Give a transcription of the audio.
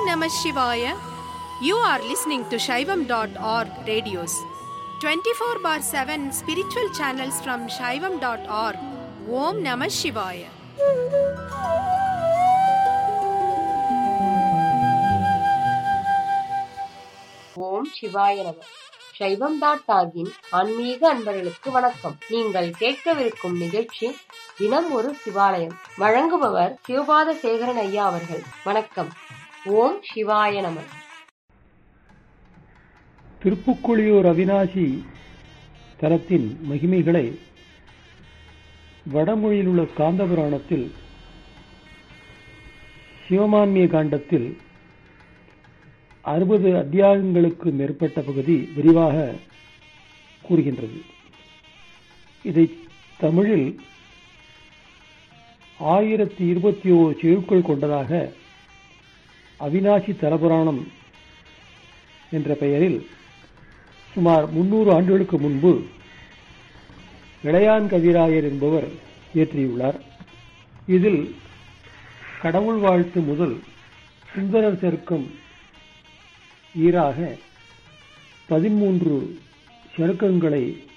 Namah Shivaya. You are listening to Shaivam.org radios. 24 bar 7 spiritual channels from Shaivam.org. Om Namah Shivaya. ஓம் சிவாய நம சைவம் dot ஆகின் ஆன்மீக அன்பர்களுக்கு வணக்கம் நீங்கள் கேட்கவிருக்கும் நிகழ்ச்சி தினம் ஒரு சிவாலயம் வழங்குபவர் சிவபாத சேகரன் ஐயா அவர்கள் வணக்கம் ஓம் சிவாய நம திருப்புக்குழியூர் அவினாசி தலத்தின் மகிமைகளை வடமொழியில் உள்ள காந்தபுராணத்தில் சிவமான்மிய காண்டத்தில் அறுபது அத்தியாயங்களுக்கு மேற்பட்ட பகுதி விரிவாக கூறுகின்றது இதை தமிழில் ஆயிரத்தி இருபத்தி ஓரு செழுக்கள் கொண்டதாக அவினாசி தலபுராணம் என்ற பெயரில் சுமார் முன்னூறு ஆண்டுகளுக்கு முன்பு இளையான் கவிராயர் என்பவர் இயற்றியுள்ளார் இதில் கடவுள் வாழ்த்து முதல் சுந்தரர் சருக்கம் ஈராக பதிமூன்று சருக்கங்களை